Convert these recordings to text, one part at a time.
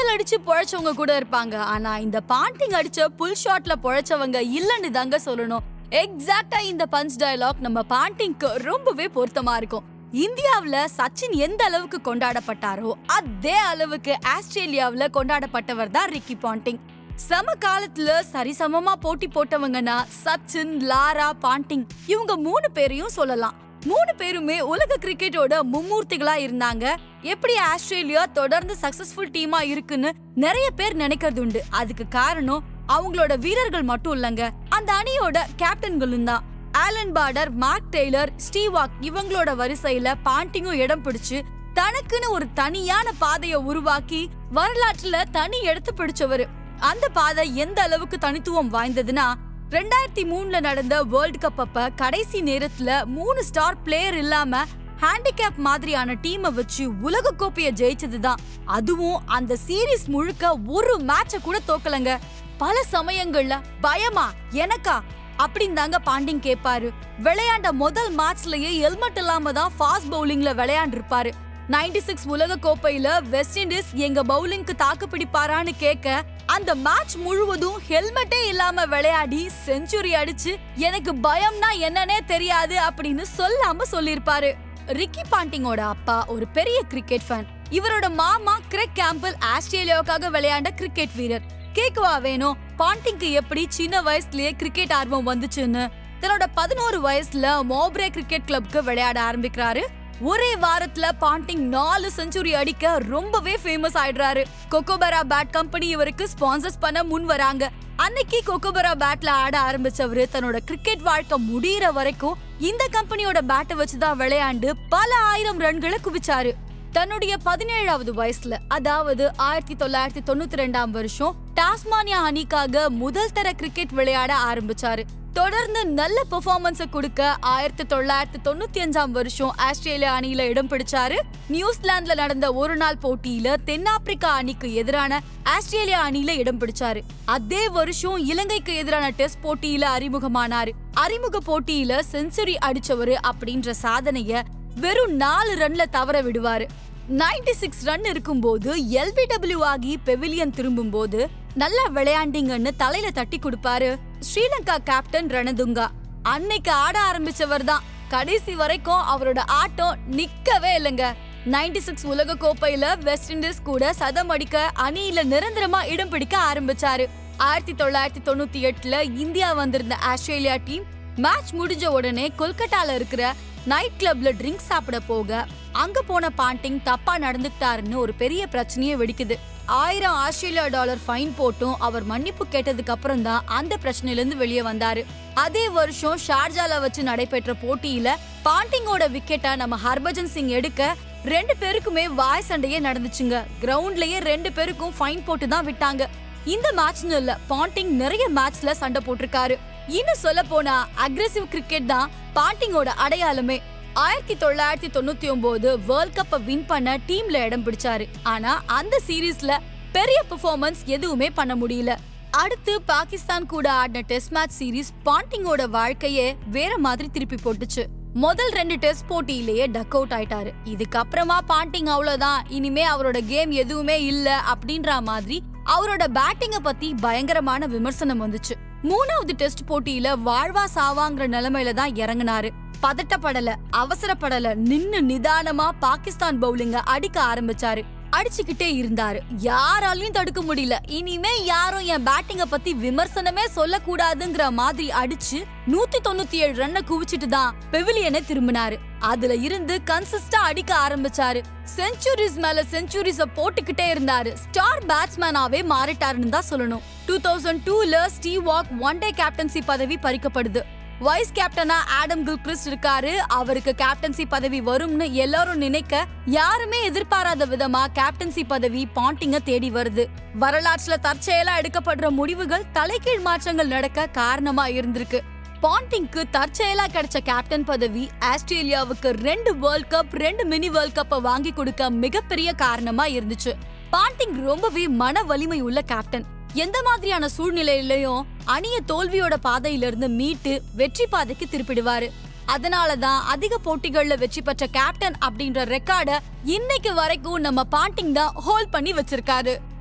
single அடிச்சு பொழைச்சவங்க கூட இருப்பாங்க ஆனா இந்த பாண்டிங் அடிச்ச புல் ஷாட்ல பொழைச்சவங்க இல்லன்னு தாங்க சொல்லணும் எக்ஸாக்டா இந்த பஞ்ச் டயலாக் நம்ம பாண்டிங்க்கு ரொம்பவே பொருத்தமா இருக்கும் இந்தியாவுல சச்சின் எந்த அளவுக்கு கொண்டாடப்பட்டாரோ அதே அளவுக்கு ஆஸ்திரேலியாவுல கொண்டாடப்பட்டவர் தான் ரிக்கி பாண்டிங் சம காலத்துல சரிசமமா போட்டி போட்டவங்கன்னா சச்சின் லாரா பாண்டிங் இவங்க மூணு பேரையும் சொல்லலாம் மூணு பேருமே உலக கிரிக்கெட்டோட மும்மூர்த்திகளா இருந்தாங்க எப்படி ஆஸ்திரேலியா தொடர்ந்து சக்சஸ்ஃபுல் டீமா இருக்குன்னு நிறைய பேர் நினைக்கிறது உண்டு அதுக்கு காரணம் அவங்களோட வீரர்கள் மட்டும் இல்லங்க அந்த அணியோட கேப்டன்களும் தான் Allan Border Mark Taylor Steve Waugh இவங்களோட வரிசையில பாண்டிங்கும் இடம் பிடிச்சு தனக்குன்னு ஒரு தனியான பாதையை உருவாக்கி வரலாற்றுல தனி எடுத்து பிடிச்சவரு அந்த பாதை எந்த அளவுக்கு தனித்துவம் வாய்ந்ததுன்னா ரெண்டாயிரத்தி மூணுல நடந்த வேர்ல்ட் கப் அப்ப கடைசி நேரத்துல மூணு ஸ்டார் பிளேயர் இல்லாம ஹேண்டிகேப் மாதிரியான டீமை வச்சு உலக கோப்பைய ஜெயிச்சதுதான் அதுவும் அந்த சீரீஸ் முழுக்க ஒரு மேட்ச கூட தோக்கலங்க பல சமயங்கள்ல பயமா எனக்கா அப்படின்னு தாங்க பாண்டிங் கேட்பாரு விளையாண்ட முதல் மேட்ச்லயே ஹெல்மெட் இல்லாம தான் ஃபாஸ்ட் பவுலிங்ல விளையாண்டிருப்பாரு 96 சிக்ஸ் உலக கோப்பையில வெஸ்ட் இண்டீஸ் எங்க பவுலிங்க்கு தாக்கு பிடிப்பாரான்னு கேட்க அந்த மேட்ச் முழுவதும் ஹெல்மெட்டே இல்லாம விளையாடி செஞ்சுரி அடிச்சு எனக்கு பயம்னா என்னன்னே தெரியாது அப்படின்னு சொல்லாம சொல்லிருப்பாரு ரிக்கி பாண்டிங்கோட அப்பா ஒரு பெரிய கிரிக்கெட் ஃபேன் இவரோட மாமா கிரெக் கேம்பிள் ஆஸ்திரேலியாவுக்காக விளையாண்ட கிரிக்கெட் வீரர் கேக்குவா வேணும் பாண்டிங்க்கு எப்படி சின்ன வயசுலயே கிரிக்கெட் ஆர்வம் வந்துச்சுன்னு தன்னோட பதினோரு வயசுல மோப்ரே கிரிக்கெட் கிளப்க்கு விளையாட ஆரம்பிக்கிறாரு ஒரே வாரத்துல பாண்டிங் நாலு செஞ்சுரி அடிக்க ரொம்பவே ஃபேமஸ் ஆயிடுறாரு கொக்கோபரா பேட் கம்பெனி இவருக்கு ஸ்பான்சர்ஸ் பண்ண முன் வராங்க அன்னைக்கு கொக்கோபரா பேட்ல ஆட ஆரம்பிச்சவரு தன்னோட கிரிக்கெட் வாழ்க்கை முடியிற வரைக்கும் இந்த கம்பெனியோட பேட்டை வச்சுதான் விளையாண்டு பல ஆயிரம் ரன்களை குவிச்சாரு தன்னுடைய பதினேழாவது வயசுல அதாவது ஆயிரத்தி தொள்ளாயிரத்தி தொண்ணூத்தி ரெண்டாம் வருஷம் டாஸ்மானியா அணிக்காக முதல் தர கிரிக்கெட் விளையாட ஆரம்பிச்சாரு தொடர்ந்து நல்ல பெர்ஃபார்மன்ஸ கொடுக்க ஆயிரத்தி தொள்ளாயிரத்தி தொண்ணூத்தி அஞ்சாம் வருஷம் ஆஸ்திரேலியா அணியில இடம் பிடிச்சாரு நியூசிலாந்துல நடந்த ஒரு நாள் போட்டியில தென்னாப்பிரிக்கா அணிக்கு எதிரான ஆஸ்திரேலியா அணியில இடம் பிடிச்சாரு அதே வருஷம் இலங்கைக்கு எதிரான டெஸ்ட் போட்டியில அறிமுகமானாரு அறிமுக போட்டியில செஞ்சுரி அடிச்சவரு அப்படின்ற சாதனைய வெறும் நாலு ரன்ல தவற விடுவாரு 96 சிக்ஸ் ரன் இருக்கும்போது எல்பிடபிள்யூ ஆகி பெவிலியன் திரும்பும்போது நல்லா விளையாண்டீங்கன்னு தலையில தட்டி கொடுப்பாரு ஸ்ரீலங்கா கேப்டன் ரணதுங்கா அன்னைக்கு ஆட ஆரம்பிச்சவர் தான் கடைசி வரைக்கும் அவரோட ஆட்டம் நிக்கவே இல்லைங்க 96 சிக்ஸ் உலக கோப்பையில வெஸ்ட் இண்டீஸ் கூட சதம் அடிக்க அணியில நிரந்தரமா இடம் பிடிக்க ஆரம்பிச்சாரு ஆயிரத்தி தொள்ளாயிரத்தி தொண்ணூத்தி எட்டுல இந்தியா வந்திருந்த ஆஸ்திரேலியா டீம் மேட்ச் முடிஞ்ச உடனே கொல்கட்டால இருக்கிற நைட் கிளப்ல ட்ரிங்க் சாப்பிட போக அங்க போன பாண்டிங் தப்பா நடந்துக்கிட்டாருன்னு ஒரு பெரிய பிரச்சனையே வெடிக்குது ஆயிரம் ஆஸ்திரேலியா டாலர் ஃபைன் போட்டும் அவர் மன்னிப்பு கேட்டதுக்கு அப்புறம் தான் அந்த பிரச்சனையில இருந்து வெளியே வந்தாரு அதே வருஷம் ஷார்ஜால வச்சு நடைபெற்ற போட்டியில பாண்டிங்கோட விக்கெட்டை நம்ம ஹர்பஜன் சிங் எடுக்க ரெண்டு பேருக்குமே வாய் சண்டையே நடந்துச்சுங்க கிரவுண்ட்லயே ரெண்டு பேருக்கும் ஃபைன் போட்டு தான் விட்டாங்க இந்த மேட்ச்னு இல்ல பாண்டிங் நிறைய மேட்ச்ல சண்டை போட்டிருக்காரு இன்னும் சொல்ல போனா அக்ரெசிவ் கிரிக்கெட் தான் பாண்டிங்கோட அடையாளமே ஆயிரத்தி தொள்ளாயிரத்தி தொண்ணூத்தி ஒன்பது வேர்ல்ட் கப்பை வின் பண்ண டீம்ல இடம் பிடிச்சாரு ஆனா அந்த சீரீஸ்ல பெரிய பெர்ஃபார்மன்ஸ் எதுவுமே பண்ண முடியல அடுத்து பாகிஸ்தான் கூட ஆடின டெஸ்ட் மேட்ச் சீரீஸ் பாண்டிங்கோட வாழ்க்கையே வேற மாதிரி திருப்பி போட்டுச்சு முதல் ரெண்டு டெஸ்ட் போட்டியிலேயே டக் அவுட் ஆயிட்டாரு இதுக்கப்புறமா பாண்டிங் அவ்வளவுதான் இனிமே அவரோட கேம் எதுவுமே இல்ல அப்படின்ற மாதிரி அவரோட பேட்டிங்க பத்தி பயங்கரமான விமர்சனம் வந்துச்சு மூணாவது டெஸ்ட் போட்டியில வாழ்வா சாவாங்கிற நிலைமையில தான் இறங்குனாரு பதட்டப்படல அவசரப்படல நின்னு நிதானமா பாகிஸ்தான் பவுலிங்க அடிக்க ஆரம்பிச்சாரு அடிச்சுக்கிட்டே இருந்தாரு யாராலையும் தடுக்க முடியல இனிமே யாரும் என் பேட்டிங்க பத்தி விமர்சனமே சொல்லக்கூடாதுங்கிற மாதிரி அடிச்சு நூத்தி தொண்ணூத்தி ஏழு ரன்னை குவிச்சிட்டு தான் பெவிலியனை திரும்பினாரு அதுல இருந்து கன்சிஸ்டா அடிக்க ஆரம்பிச்சாரு செஞ்சுரிஸ் மேல செஞ்சுரிஸ போட்டுக்கிட்டே இருந்தாரு ஸ்டார் பேட்ஸ்மேனாவே மாறிட்டாருன்னு தான் சொல்லணும் டூ தௌசண்ட் டூல Steve Waugh one day captaincy பதவி பறிக்கப்படுது வைஸ் கேப்டனா ஆடம் கில்கிறிஸ்ட் இருக்காரு அவருக்கு கேப்டன்சி பதவி வரும்னு எல்லாரும் நினைக்க யாருமே எதிர்பாராத விதமா கேப்டன்சி பதவி பாண்டிங்க தேடி வருது வரலாற்றுல தற்செயலா எடுக்கப்படுற முடிவுகள் தலைகீழ் மாற்றங்கள் நடக்க காரணமா இருந்திருக்கு பாண்டிங்க்கு தற்செயலா கிடைச்ச கேப்டன் பதவி ஆஸ்திரேலியாவுக்கு ரெண்டு வேர்ல்ட் கப் ரெண்டு மினி வேர்ல்ட் கப்பை வாங்கி கொடுக்க மிகப்பெரிய காரணமா இருந்துச்சு பாண்டிங் ரொம்பவே மன வலிமை உள்ள கேப்டன் எந்த மாதிரியான சூழ்நிலையிலயும் அணிய தோல்வியோட பாதையிலிருந்து மீட்டு வெற்றி பாதைக்கு திருப்பிடுவாரு அதனாலதான் அதிக போட்டிகள்ல வெற்றி பெற்ற கேப்டன் அப்படின்ற ரெக்கார்ட இன்னைக்கு வரைக்கும் நம்ம பாண்டிங் தான் ஹோல்ட் பண்ணி வச்சிருக்காரு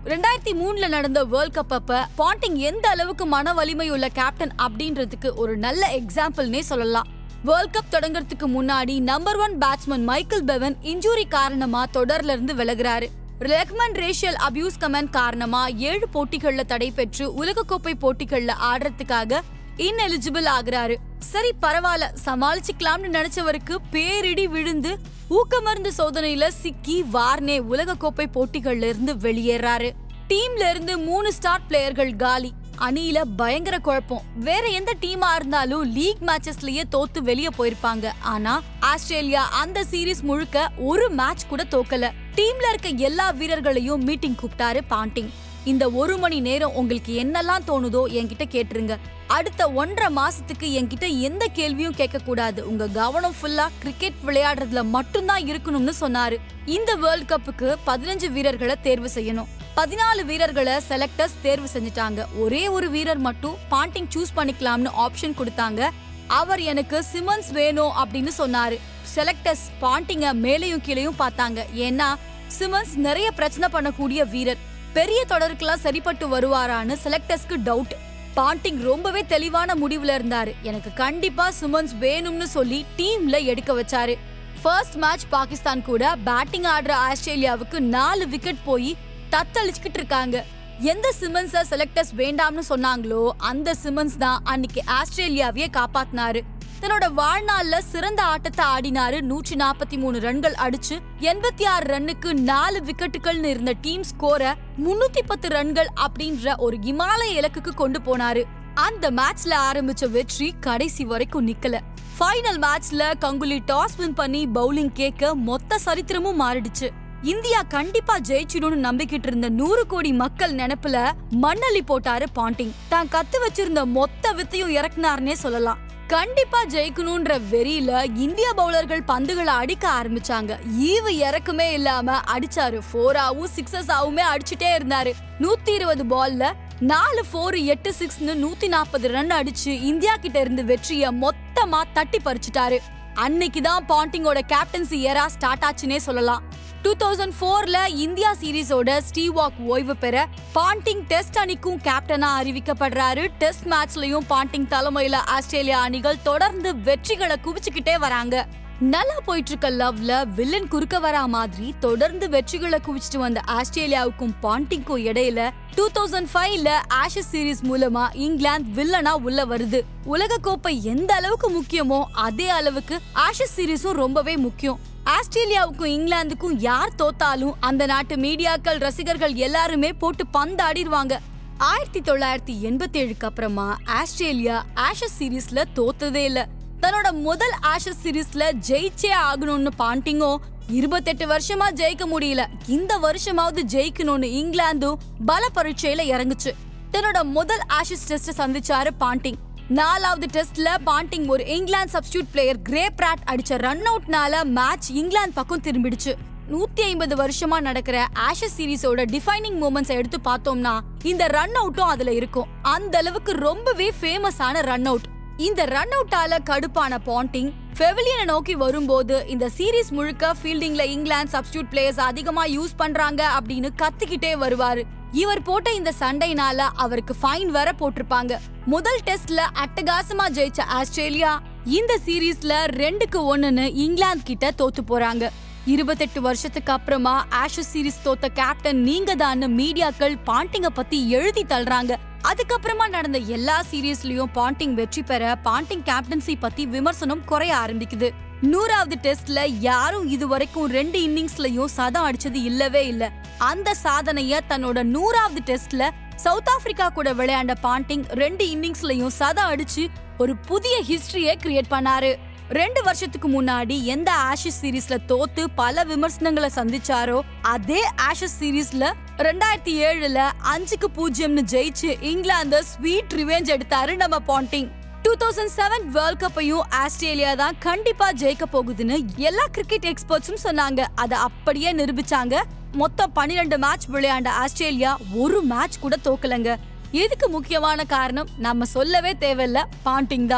ரெண்டாயிரத்தி மூணுல நடந்த வேர்ல்ட் கப் அப்ப பாண்டிங் எந்த அளவுக்கு மன வலிமை உள்ள கேப்டன் அப்படின்றதுக்கு ஒரு நல்ல எக்ஸாம்பிள்னே சொல்லலாம் வேர்ல்ட் கப் தொடங்குறதுக்கு முன்னாடி number one batsman Michael Bevan injury காரணமா தொடர்ல இருந்து விலகுறாரு ரெக்மன் ரேஷியல் அபியூஸ் கமெண்ட் காரணமா ஏழு போட்டிகள்ல தடை பெற்று உலகக்கோப்பை போட்டிகள்ல ஆடுறதுக்காக இன்எலிஜிபிள் ஆகுறாரு சரி பரவாயில்ல சமாளிச்சுக்கலாம்னு நினைச்சவருக்கு பேரிடி விழுந்து ஊக்கமருந்து சோதனையில சிக்கி வார்னே உலகக்கோப்பை போட்டிகள்ல இருந்து வெளியேறாரு டீம்ல இருந்து மூணு ஸ்டார் பிளேயர்கள் காலி அணியில பயங்கர குழப்பம் வேற எந்த டீமா இருந்தாலும் லீக் மேட்சஸ்லயே தோத்து வெளியே போயிருப்பாங்க ஆனா ஆஸ்திரேலியா அந்த சீரீஸ் முழுக்க ஒரு மேட்ச் கூட தோக்கல டீம்ல இருக்க எல்லா வீரர்களையும் மீட்டிங் கூப்பிட்டாரு பாண்டிங் இந்த ஒரு மணி நேரம் உங்களுக்கு என்னெல்லாம் தோணுதோ என்கிட்ட கேட்டுருங்க அடுத்த ஒன்றரை மாசத்துக்கு என்கிட்ட எந்த கேள்வியும் கேட்க கூடாது உங்க கவனம் ஃபுல்லா கிரிக்கெட் விளையாடுறதுல மட்டும்தான் இருக்கணும்னு சொன்னாரு இந்த வேர்ல்ட் கப்புக்கு பதினஞ்சு வீரர்களை தேர்வு செய்யணும் பதினாலு வீரர்களை செலக்டர்ஸ் தேர்வு செஞ்சுட்டாங்க ஒரே ஒரு வீரர் மட்டும் பாண்டிங் சூஸ் பண்ணிக்கலாம்னு ஆப்ஷன் கொடுத்தாங்க அவர் எனக்கு சிமன்ஸ் வேணும் அப்படின்னு சொன்னாரு செலக்டர்ஸ் பாண்டிங்க மேலையும் கீழையும் பார்த்தாங்க ஏன்னா சிமன்ஸ் நிறைய பிரச்சனை பண்ணக்கூடிய வீரர் பெரிய தொடருக்கெல்லாம் சரிப்பட்டு வருவாரான்னு செலக்டர்ஸ்க்கு டவுட் பாண்டிங் ரொம்பவே தெளிவான முடிவுல இருந்தாரு எனக்கு கண்டிப்பா சுமன்ஸ் வேணும்னு சொல்லி டீம்ல எடுக்க வச்சாரு ஃபர்ஸ்ட் மேட்ச் பாகிஸ்தான் கூட பேட்டிங் ஆடுற ஆஸ்திரேலியாவுக்கு நாலு விக்கெட் போய் தத்தளிச்சுக்கிட்டு இருக்காங்க எந்த சிமன்ஸ செலக்டர்ஸ் வேண்டாம்னு சொன்னாங்களோ அந்த சிமன்ஸ் தான் அன்னைக்கு ஆஸ்திரேலியாவையே காப்பாத்தினாரு தன்னோட வாழ்நாள்ல சிறந்த ஆட்டத்தை ஆடினாரு நூற்றி நாற்பத்தி மூணு ரன்கள் அடிச்சு எண்பத்தி ஆறு ரன்னுக்கு நாலு விக்கெட்டுகள்னு இருந்த டீம் ஸ்கோரை முன்னூத்தி பத்து ரன்கள் அப்படின்ற ஒரு இமாலய இலக்குக்கு கொண்டு போனாரு அந்த மேட்ச்ல ஆரம்பிச்ச வெற்றி கடைசி வரைக்கும் நிக்கல ஃபைனல் மேட்ச்ல கங்குலி டாஸ் வின் பண்ணி பவுலிங் கேட்க மொத்த சரித்திரமும் மாறிடுச்சு இந்தியா கண்டிப்பா ஜெயிச்சிடும்னு நம்பிக்கிட்டு இருந்த நூறு கோடி மக்கள் நினைப்புல மண்ணள்ளி போட்டாரு பாண்டிங் தான் கத்து வச்சிருந்த மொத்த வித்தையும் இறக்குனாருன்னே சொல்லலாம் கண்டிப்பா ஜெயிக்கணும்ன்ற வெறியில இந்திய பவுலர்கள் பந்துகளை அடிக்க ஆரம்பிச்சாங்க ஈவு இறக்குமே இல்லாம அடிச்சாரு ஃபோராவும் சிக்ஸஸாவுமே அடிச்சுட்டே இருந்தாரு நூத்தி இருபது பால்ல நாலு ஃபோர் எட்டு சிக்ஸ்னு நூத்தி நாற்பது ரன் அடிச்சு இந்தியா கிட்ட இருந்து வெற்றிய மொத்தமா தட்டி பறிச்சுட்டாரு அன்னைக்கு தான் பாண்டிங்கோட கேப்டன்சி ஏரா ஸ்டார்ட் ஆச்சுன்னே சொல்லலாம் டூ தௌசண்ட் ஃபோர்ல இந்தியா சீரீஸோட ஸ்டீவாக் ஓய்வு பெற பாண்டிங் டெஸ்ட் அணிக்கும் கேப்டனா அறிவிக்கப்படுறாரு டெஸ்ட் மேட்ச்லயும் பாண்டிங் தலைமையில ஆஸ்திரேலியா அணிகள் தொடர்ந்து வெற்றிகளை குவிச்சுக்கிட்டே வராங்க நல்லா போயிட்டு இருக்க லவ்ல வில்லன் குறுக்க வரா மாதிரி தொடர்ந்து வெற்றிகளை குவிச்சிட்டு வந்த ஆஸ்திரேலியாவுக்கும் பாண்டிங்க்கும் இடையில டூ தௌசண்ட் ஃபைவ்ல ஆஷஸ் சீரீஸ் மூலமா இங்கிலாந்து வில்லனா உள்ள வருது உலக கோப்பை எந்த அளவுக்கு முக்கியமோ அதே அளவுக்கு ஆஷஸ் சீரீஸும் ரொம்பவே முக்கியம் ஆஸ்திரேலியாவுக்கும் இங்கிலாந்துக்கும் யார் தோத்தாலும் அந்த நாட்டு மீடியாக்கள் ரசிகர்கள் எல்லாருமே போட்டு பந்தாடிடுவாங்க ஆயிரத்தி தொள்ளாயிரத்தி எண்பத்தி ஏழுக்கு அப்புறமா ஆஸ்திரேலியா ஆஷஸ் சீரீஸ்ல தோத்ததே இல்ல தன்னோட முதல் ஆஷஸ் சீரீஸ்ல ஜெயிச்சே ஆகணும்னு பாண்டிங்கோ இருபத்தெட்டு வருஷமா ஜெயிக்க முடியல இந்த வருஷமாவது ஜெயிக்கணும்னு இங்கிலாந்தும் பல பரீட்சையில இறங்குச்சு தன்னோட முதல் ஆஷஸ் டெஸ்ட் சந்திச்சாரு பாண்டிங் நாலாவது டெஸ்ட்ல பாண்டிங் ஒரு England substitute player Gary Pratt அடிச்ச ரன் அவுட்னால மேட்ச் இங்கிலாந்து பக்கம் திரும்பிடுச்சு நூத்தி ஐம்பது வருஷமா நடக்கிற ஆஷஸ் சீரிஸோட டிஃபைனிங் மூமெண்ட்ஸ் எடுத்து பார்த்தோம்னா இந்த ரன் அவுட்டும் அதுல இருக்கும் அந்த அளவுக்கு ரொம்பவே ஃபேமஸான ரன் அவுட் இந்த ரன் அவுட்டால கடுப்பான பாண்டிங் ஃபெவிலியனை நோக்கி வரும்போது இந்த சீரீஸ் முழுக்க ஃபீல்டிங்ல இங்கிலாந்து சப்ஸ்டியூட் பிளேயர்ஸ் அதிகமா யூஸ் பண்றாங்க அப்படின்னு கத்திக்கிட்டே வருவாரு இவர் போட்ட இந்த சண்டைனால அவருக்கு ஃபைன் வேற போட்டிருப்பாங்க முதல் டெஸ்ட்ல அட்டகாசமா ஜெயிச்ச ஆஸ்திரேலியா இந்த சீரீஸ்ல ரெண்டுக்கு ஒண்ணுன்னு இங்கிலாந்து கிட்ட தோத்து போறாங்க இருபத்தெட்டு வருஷத்துக்கு அப்புறமா ஆஷஸ் சீரிஸ் தோத்த கேப்டன் நீங்க தான் மீடியாக்கள் பாண்டிங்க பத்தி எழுதி தள்ளுறாங்க அதுக்கப்புறமா நடந்த எல்லா சீரீஸ்லயும் பாண்டிங் வெற்றி பெற பாண்டிங் கேப்டன்சி பத்தி விமர்சனம் குறைய ஆரம்பிக்குது நூறாவது டெஸ்ட்ல யாரும் இதுவரைக்கும் ரெண்டு இன்னிங்ஸ்லயும் சதம் அடிச்சது இல்லவே இல்ல அந்த சாதனைய தன்னோட நூறாவது டெஸ்ட்ல சவுத் ஆப்பிரிக்கா கூட விளையாண்ட பாண்டிங் ரெண்டு இன்னிங்ஸ்லயும் சதம் அடிச்சு ஒரு புதிய ஹிஸ்டரியை கிரியேட் பண்ணாரு ரெண்டு வருஷத்துக்கு முன்னாடி எந்த ஆஷஸ் சீரீஸ்ல தோத்து பல விமர்சனங்களை சந்திச்சாரோ அதே ஆஷஸ் சீரீஸ்ல ரெண்டாயிரத்தி ஏழுல அஞ்சுக்கு பூஜ்ஜியம்னு ஜெயிச்சு இங்கிலாந்து ஸ்வீட் ரிவெஞ்ச் எடுத்தாரு நம்ம Ponting two thousand seven world கப்பையும் ஆஸ்திரேலியா தான் கண்டிப்பா ஜெயிக்க போகுதுன்னு எல்லா கிரிக்கெட் எக்ஸ்பர்ட்ஸும் சொன்னாங்க அதை அப்படியே நிரூபிச்சாங்க மொத்தம் பன்னிரெண்டு மேட்ச் விளையாண்ட ஆஸ்திரேலியா ஒரு மேட்ச் கூட தோக்கலங்க இதுக்கு முக்கியமான காரணம் நம்ம சொல்லவே தேவையில்ல பாண்டிங் தான்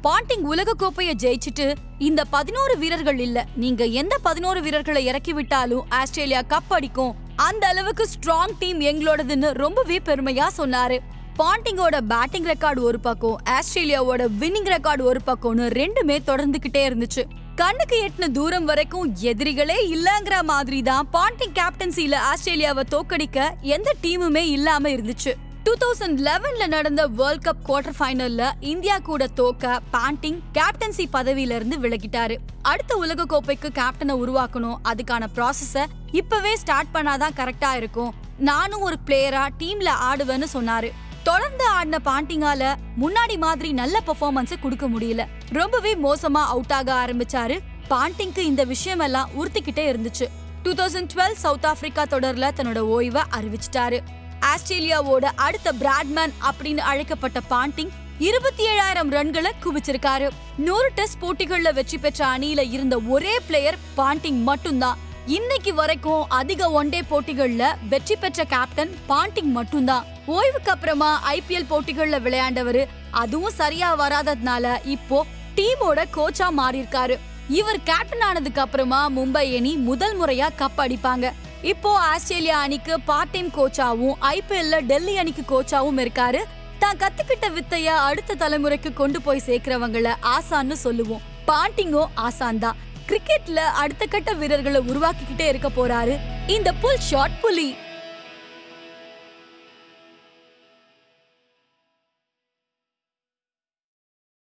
பாண்டிங் உலக கோப்பையை ஜெயிச்சுட்டு இந்த பதினோரு வீரர்கள் இல்ல நீங்க எந்த பதினோரு வீரர்களை இறக்கி விட்டாலும் ஆஸ்திரேலியா கப் அடிக்கும் அந்த அளவுக்கு ஸ்ட்ராங் டீம் எங்களோடதுன்னு ரொம்பவே பெருமையா சொன்னாரு பாண்டிங்கோட பேட்டிங் ரெக்கார்டு ஒரு பக்கம் ஆஸ்திரேலியாவோட வின்னிங் ரெக்கார்டு ஒரு பக்கம்னு ரெண்டுமே தொடர்ந்துகிட்டே இருந்துச்சு கண்ணுக்கு எட்டின தூரம் வரைக்கும் எதிரிகளே இல்லங்கிற மாதிரி தான் பாண்டிங் கேப்டன்சில ஆஸ்திரேலியாவை தோக்கடிக்க எந்த டீமுமே இல்லாம இருந்துச்சு டூ தௌசண்ட் லெவன்ல நடந்த வேர்ல்ட் கப் குவார்டர் ஃபைனல்ல இந்தியா கூட தோக்க பாண்டிங் கேப்டன்சி பதவியில இருந்து விலகிட்டாரு அடுத்த உலக கோப்பைக்கு கேப்டனை உருவாக்கணும் அதுக்கான ப்ராசஸ இப்பவே ஸ்டார்ட் பண்ணாதான் கரெக்டா இருக்கும் நானும் ஒரு பிளேயரா டீம்ல ஆடுவேன்னு சொன்னாரு தொடர்ந்து ஆடின பாண்டிங்கால முன்னாடி மாதிரி நல்ல பெர்ஃபார்மன்ஸ் கொடுக்க முடியல ரொம்பவே மோசமா அவுட் ஆக ஆரம்பிச்சாரு பாண்டிங்க்கு இந்த விஷயம் எல்லாம் உறுத்திக்கிட்டே இருந்துச்சு two thousand twelve South Africa தொடர்ல தன்னோட ஓய்வை அறிவிச்சிட்டாரு ஆஸ்திரேலியாவோட அடுத்த பிராட்மேன் அப்படின்னு அழைக்கப்பட்ட பாண்டிங் இருபத்தி ஏழாயிரம் ரன்களை குவிச்சிருக்காரு நூறு டெஸ்ட் போட்டிகள்ல வெற்றி பெற்ற அணியில இருந்த ஒரே பிளேயர் பாண்டிங் மட்டும்தான் இன்னைக்கு வரைக்கும் அதிக ஒன் டே போட்டிகள்ல வெற்றி பெற்ற கேப்டன் பாண்டிங் மட்டும்தான் ஓய்வுக்கு அப்புறமா ஐபிஎல் போட்டிகள்ல விளையாண்டவரு அதுவும் சரியா வராததுனால இப்போ டீமோட கோச்சா மாறியிருக்காரு இவர் கேப்டன் ஆனதுக்கு அப்புறமா மும்பை அணி முதல் முறையா கப் அடிப்பாங்க இப்போ ஆஸ்திரேலியா அணிக்கு பார்ட் டைம் கோச்சாவும் ஐபிஎல்ல டெல்லி அணிக்கு கோச்சாவும் இருக்காரு தான் கத்துக்கிட்ட வித்தைய அடுத்த தலைமுறைக்கு கொண்டு போய் சேர்க்கிறவங்கள ஆசான்னு சொல்லுவோம் பாண்டிங்கும் ஆசான் தான் கிரிக்கெட்ல அடுத்த கட்ட வீரர்களை உருவாக்கிக்கிட்டே இருக்க போறாரு இந்த புல் ஷாட் புலி